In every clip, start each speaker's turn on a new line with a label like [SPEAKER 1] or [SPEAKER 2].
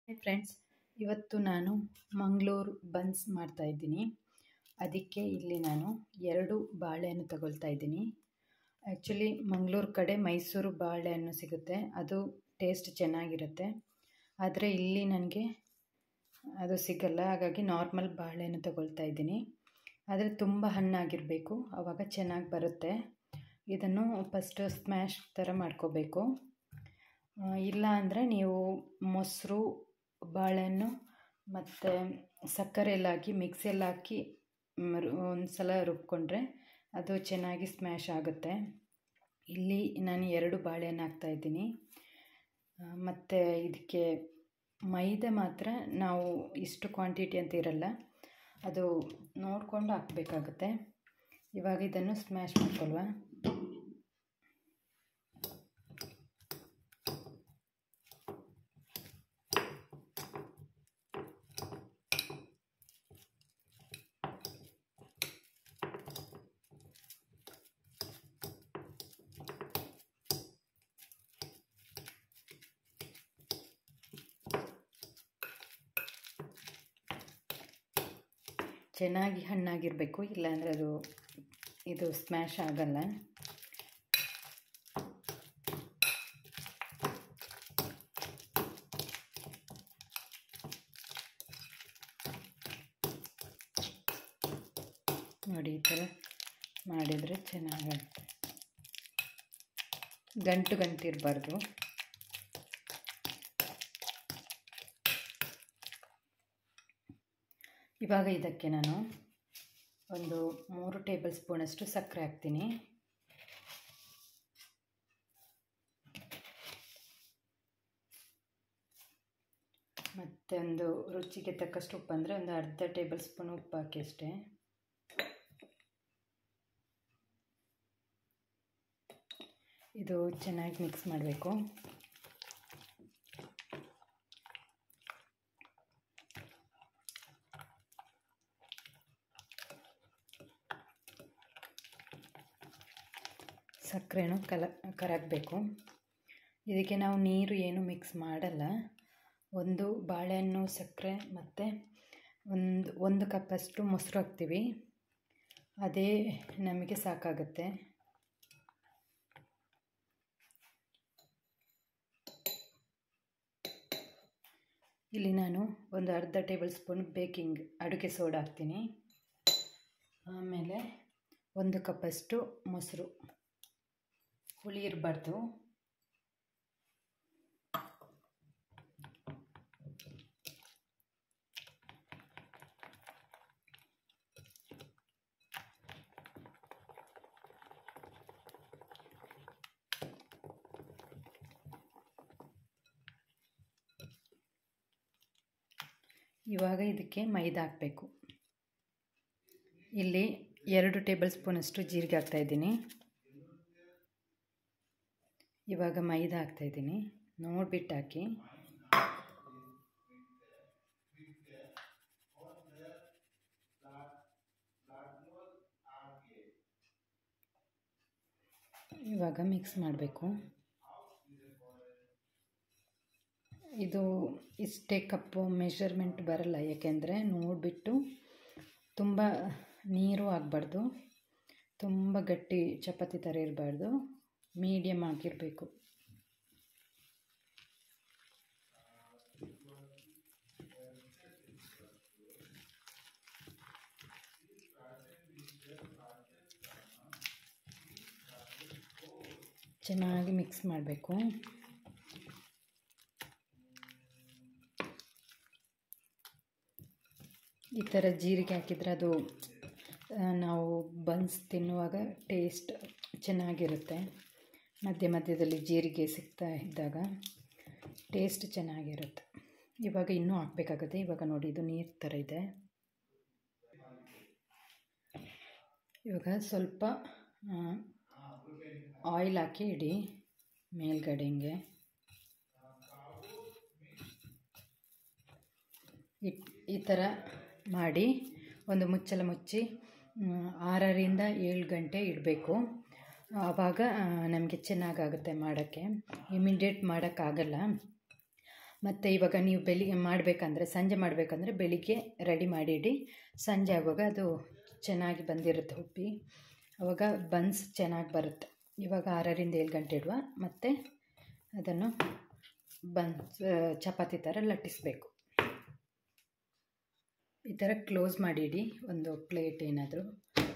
[SPEAKER 1] hi friends ಇವತ್ತು ನಾನು Mangaluru buns ಮಾಡ್ತಾಯಿದ್ದೀನಿ ಅದಕ್ಕೆ ಇಲ್ಲಿ ನಾನು ಎರಡು ಬಾಳೆಹಣ್ಣು ತಗೊಳ್ತಾ ಇದ್ದೀನಿ ಆ್ಯಕ್ಚುಲಿ ಮಂಗಳೂರು ಕಡೆ ಮೈಸೂರು ಬಾಳೆಹಣ್ಣು ಸಿಗುತ್ತೆ ಅದು ಟೇಸ್ಟ್ ಚೆನ್ನಾಗಿರುತ್ತೆ ಆದರೆ ಇಲ್ಲಿ ನನಗೆ ಅದು ಸಿಗಲ್ಲ ಹಾಗಾಗಿ ನಾರ್ಮಲ್ ಬಾಳೆಹಣ್ಣು ತಗೊಳ್ತಾ ಇದ್ದೀನಿ ಆದರೆ ತುಂಬ ಹಣ್ಣಾಗಿರಬೇಕು ಆವಾಗ ಚೆನ್ನಾಗಿ ಬರುತ್ತೆ ಇದನ್ನು ಫಸ್ಟ್ ಸ್ಮ್ಯಾಶ್ ಥರ ಮಾಡ್ಕೋಬೇಕು ಇಲ್ಲ ಅಂದರೆ ನೀವು ಮೊಸರು ಬಾಳೆಹಣ್ಣು ಮತ್ತು ಸಕ್ಕರೆ ಎಲ್ಲ ಹಾಕಿ ಮಿಕ್ಸಿಯಲ್ಲಿ ಹಾಕಿ ಒಂದು ಸಲ ರುಬ್ಕೊಂಡ್ರೆ ಅದು ಚೆನ್ನಾಗಿ ಸ್ಮ್ಯಾಶ್ ಆಗುತ್ತೆ ಇಲ್ಲಿ ನಾನು ಎರಡು ಬಾಳೆಹಣ್ಣು ಹಾಕ್ತಾಯಿದ್ದೀನಿ ಮತ್ತು ಇದಕ್ಕೆ ಮೈದಾ ಮಾತ್ರ ನಾವು ಇಷ್ಟು ಕ್ವಾಂಟಿಟಿ ಅಂತ ಇರಲ್ಲ ಅದು ನೋಡಿಕೊಂಡು ಹಾಕಬೇಕಾಗುತ್ತೆ ಇವಾಗ ಇದನ್ನು ಸ್ಮ್ಯಾಶ್ ಮಾಡ್ಕೊಳ್ವಾ ಚೆನ್ನಾಗಿ ಹಣ್ಣಾಗಿರಬೇಕು ಇಲ್ಲಾಂದರೆ ಅದು ಇದು ಸ್ಮ್ಯಾಶ್ ಆಗಲ್ಲ ನೋಡಿ ಈ ಥರ ಮಾಡಿದರೆ ಚೆನ್ನಾಗುತ್ತೆ ಗಂಟು ಗಂಟು ಇರಬಾರ್ದು ಇವಾಗ ಇದಕ್ಕೆ ನಾನು ಒಂದು ಮೂರು ಟೇಬಲ್ ಸ್ಪೂನಷ್ಟು ಸಕ್ಕರೆ ಹಾಕ್ತೀನಿ ಮತ್ತೊಂದು ರುಚಿಗೆ ತಕ್ಕಷ್ಟು ಉಪ್ಪು ಅಂದರೆ ಒಂದು ಅರ್ಧ ಟೇಬಲ್ ಸ್ಪೂನ್ ಉಪ್ಪು ಹಾಕಿ ಅಷ್ಟೇ ಇದು ಚೆನ್ನಾಗಿ ಮಿಕ್ಸ್ ಮಾಡಬೇಕು ಸಕ್ಕರೆನೂ ಕಲ ಕರಗಬೇಕು ಇದಕ್ಕೆ ನಾವು ನೀರು ಏನು ಮಿಕ್ಸ್ ಮಾಡಲ್ಲ ಒಂದು ಬಾಳೆಹಣ್ಣು ಸಕ್ಕರೆ ಮತ್ತು ಒಂದು ಒಂದು ಕಪ್ಪಷ್ಟು ಮೊಸರು ಹಾಕ್ತೀವಿ ಅದೇ ನಮಗೆ ಸಾಕಾಗುತ್ತೆ ಇಲ್ಲಿ ನಾನು ಒಂದು ಅರ್ಧ ಟೇಬಲ್ ಸ್ಪೂನ್ ಬೇಕಿಂಗ್ ಅಡುಗೆ ಸೋಡಾ ಹಾಕ್ತೀನಿ ಆಮೇಲೆ ಒಂದು ಕಪ್ಪಷ್ಟು ಮೊಸರು ಹುಳಿ ಇರಬಾರ್ದು ಇವಾಗ ಇದಕ್ಕೆ ಮೈದಾ ಹಾಕಬೇಕು ಇಲ್ಲಿ ಎರಡು ಟೇಬಲ್ ಸ್ಪೂನಷ್ಟು ಜೀರಿಗೆ ಹಾಕ್ತಾಯಿದ್ದೀನಿ ಇವಾಗ ಮೈದಾ ಹಾಕ್ತಾಯಿದ್ದೀನಿ ನೋಡಿಬಿಟ್ಟು ಹಾಕಿ ಇವಾಗ ಮಿಕ್ಸ್ ಮಾಡಬೇಕು ಇದು ಇಷ್ಟೇ ಕಪ್ಪು ಮೆಷರ್ಮೆಂಟ್ ಬರಲ್ಲ ಏಕೆಂದರೆ ನೋಡಿಬಿಟ್ಟು ತುಂಬ ನೀರು ಆಗಬಾರ್ದು ತುಂಬ ಗಟ್ಟಿ ಚಪಾತಿ ಥರ ಇರಬಾರ್ದು ಮೀಡಿಯಮ್ ಆಗಿರಬೇಕು ಚೆನ್ನಾಗಿ ಮಿಕ್ಸ್ ಮಾಡಬೇಕು ಈ ಥರ ಜೀರಿಗೆ ಹಾಕಿದರೆ ಅದು ನಾವು ಬನ್ಸ್ ತಿನ್ನುವಾಗ ಟೇಸ್ಟ್ ಚೆನ್ನಾಗಿರುತ್ತೆ ಮಧ್ಯ ಮಧ್ಯದಲ್ಲಿ ಜೀರಿಗೆ ಸಿಗ್ತಾ ಇದ್ದಾಗ ಟೇಸ್ಟ್ ಚೆನ್ನಾಗಿರುತ್ತೆ ಇವಾಗ ಇನ್ನೂ ಹಾಕಬೇಕಾಗುತ್ತೆ ಇವಾಗ ನೋಡಿ ಇದು ನೀರು ಥರ ಇದೆ ಇವಾಗ ಸ್ವಲ್ಪ ಆಯಿಲ್ ಹಾಕಿ ಇಡಿ ಮೇಲ್ಗಡೆ ಹಿಂಗೆ ಈ ಥರ ಮಾಡಿ ಒಂದು ಮುಚ್ಚಳ ಮುಚ್ಚಿ ಆರರಿಂದ ಏಳು ಗಂಟೆ ಇಡಬೇಕು ಆವಾಗ ನಮಗೆ ಚೆನ್ನಾಗಾಗುತ್ತೆ ಮಾಡೋಕ್ಕೆ ಇಮಿಡಿಯೇಟ್ ಮಾಡೋಕ್ಕಾಗಲ್ಲ ಮತ್ತು ಇವಾಗ ನೀವು ಬೆಳಿಗ್ಗೆ ಮಾಡಬೇಕಂದ್ರೆ ಸಂಜೆ ಮಾಡಬೇಕಂದ್ರೆ ಬೆಳಿಗ್ಗೆ ರೆಡಿ ಮಾಡಿಡಿ ಸಂಜೆ ಆಗುವಾಗ ಅದು ಚೆನ್ನಾಗಿ ಬಂದಿರುತ್ತೆ ಉಪ್ಪಿ ಆವಾಗ ಬನ್ಸ್ ಚೆನ್ನಾಗಿ ಬರುತ್ತೆ ಇವಾಗ ಆರರಿಂದ ಏಳು ಗಂಟೆ ಇಡುವ ಮತ್ತು ಅದನ್ನು ಬನ್ಸ್ ಚಪಾತಿ ಥರ ಲಟ್ಟಿಸಬೇಕು ಈ ಥರ ಕ್ಲೋಸ್ ಮಾಡಿಡಿ ಒಂದು ಪ್ಲೇಟ್ ಏನಾದರೂ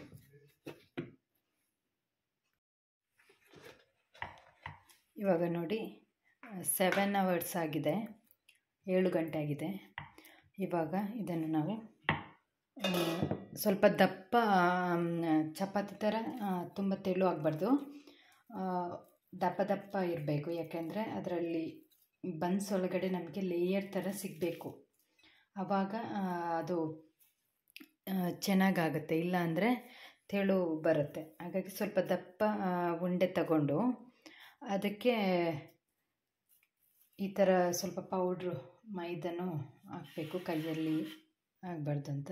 [SPEAKER 1] ಇವಾಗ ನೋಡಿ ಸೆವೆನ್ ಅವರ್ಸ್ ಆಗಿದೆ ಏಳು ಗಂಟೆ ಆಗಿದೆ ಇವಾಗ ಇದನ್ನು ನಾವು ಆ, ಸ್ವಲ್ಪ ದಪ್ಪ ಆಮ್, ಚಪಾತಿ ಥರ ಆ, ತುಂಬ ತೆಳು ಆಗಬಾರ್ದು ದಪ್ಪ ದಪ್ಪ ಇರಬೇಕು ಯಾಕೆಂದರೆ ಅದರಲ್ಲಿ ಬನ್ಸ್ ಒಳಗಡೆ ನಮಗೆ ಲೇಯರ್ ಥರ ಸಿಗಬೇಕು ಆವಾಗ ಆ, ಅದು ಆ, ಚೆನ್ನಾಗಾಗುತ್ತೆ ಇಲ್ಲ ಅಂದರೆ ತೆಳು ಬರುತ್ತೆ ಹಾಗಾಗಿ ಸ್ವಲ್ಪ ದಪ್ಪ ಆ, ಉಂಡೆ ತಗೊಂಡು ಅದಕ್ಕೆ ಈ ಥರ ಸ್ವಲ್ಪ ಪೌಡ್ರು ಮೈದನು ಹಾಕಬೇಕು ಕೈಯಲ್ಲಿ ಆಗಬಾರ್ದು ಅಂತ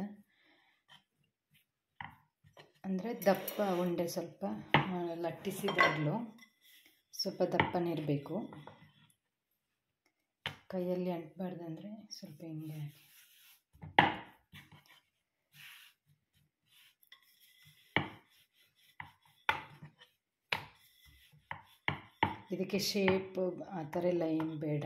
[SPEAKER 1] ಅಂದರೆ ದಪ್ಪ ಉಂಡೆ ಸ್ವಲ್ಪ ಆ, ಲಟ್ಟಿಸಿದಾಗಲೂ ಸ್ವಲ್ಪ ದಪ್ಪನೇ ಇರಬೇಕು ಕೈಯಲ್ಲಿ ಅಂಟಬಾರ್ದಂದ್ರೆ ಸ್ವಲ್ಪ ಹಿಂಗೆ ಹಾಕಿ ಇದಕ್ಕೆ ಶೇಪ್ ಆ ಥರ ಎಲ್ಲ ಏನು ಬೇಡ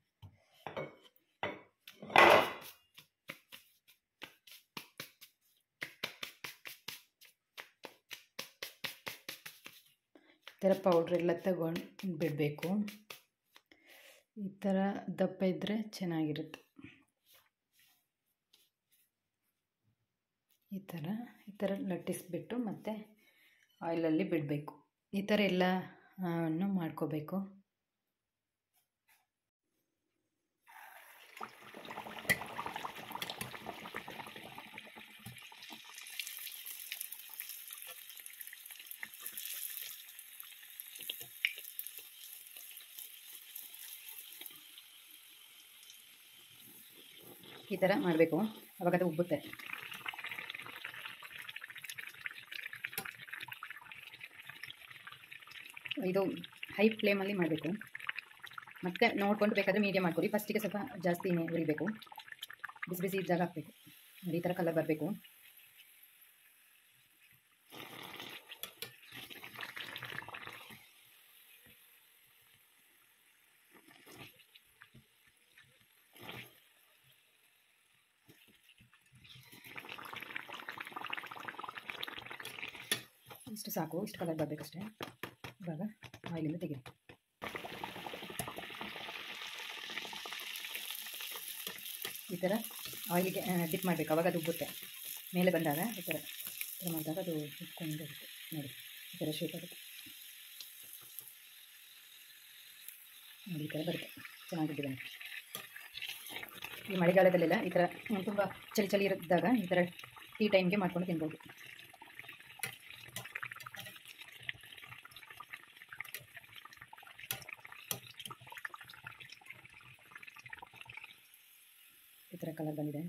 [SPEAKER 1] ಈ ಥರ ಪೌಡ್ರ್ ಎಲ್ಲ ತಗೊಂಡು ಬಿಡಬೇಕು ಈ ಥರ ದಪ್ಪ ಇದ್ದರೆ ಚೆನ್ನಾಗಿರುತ್ತೆ ಈ ಥರ ಈ ಥರ ಲಟ್ಟಿಸ್ಬಿಟ್ಟು ಮತ್ತು ಆಯಿಲಲ್ಲಿ ಬಿಡಬೇಕು ಈ ಥರ ಎಲ್ಲ ಅನ್ನು ಮಾಡ್ಕೋಬೇಕು ಈ ಥರ ಮಾಡಬೇಕು ಅವಾಗ ಅದು ಉಬ್ಬುತ್ತೆ ಇದು ಹೈ ಫ್ಲೇಮಲ್ಲಿ ಮಾಡಬೇಕು ಮತ್ತು ನೋಡ್ಕೊಂಡು ಬೇಕಾದರೆ ಮೀಡಿಯಮ್ ಮಾಡ್ಕೊಳ್ಳಿ ಫಸ್ಟಿಗೆ ಸ್ವಲ್ಪ ಜಾಸ್ತಿನೇ ಉರಿಬೇಕು ಬಿಸಿ ಬಿಸಿ ಇದ್ದಾಗ ಹಾಕಬೇಕು ನೋಡಿ ಈ ಥರ ಕಲರ್ ಬರಬೇಕು ಇಷ್ಟು ಸಾಕು ಇಷ್ಟು ಕಲರ್ ಬರಬೇಕಷ್ಟೇ ಇವಾಗ ಆಯಿಲಿಂದ ತೆಗಿ ಈ ಥರ ಆಯಿಲಿಗೆ ಡಿಪ್ ಮಾಡಬೇಕು ಅವಾಗ ಅದು ಉಬ್ಬುತ್ತೆ ಮೇಲೆ ಬಂದಾಗ ಈ ಥರ ಈ ಥರ ಮಾಡಿದಾಗ ಅದು ಉಬ್ಕೊಂಡು ಬರುತ್ತೆ ನೋಡಿ ಈ ಥರ ಶೇಪ್ ಆಗುತ್ತೆ ನೋಡಿ ಈ ಥರ ಬರುತ್ತೆ ಚೆನ್ನಾಗಿದ್ದಿದೆ ಈ ಮಳೆಗಾಲದಲ್ಲೆಲ್ಲ ಈ ಥರ ತುಂಬ ಚಳಿ ಚಳಿ ಇರಿದ್ದಾಗ ಈ ಥರ ಟೀ ಟೈಮ್ಗೆ ಮಾಡ್ಕೊಂಡು ತಿನ್ಬೋದು ಈ ಥರ ಕಲರ್ ಬಂದಿದೆ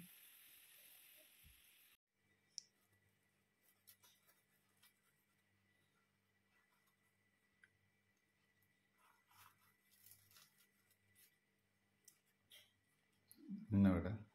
[SPEAKER 2] ಇನ್ನೂ ಬೇಡ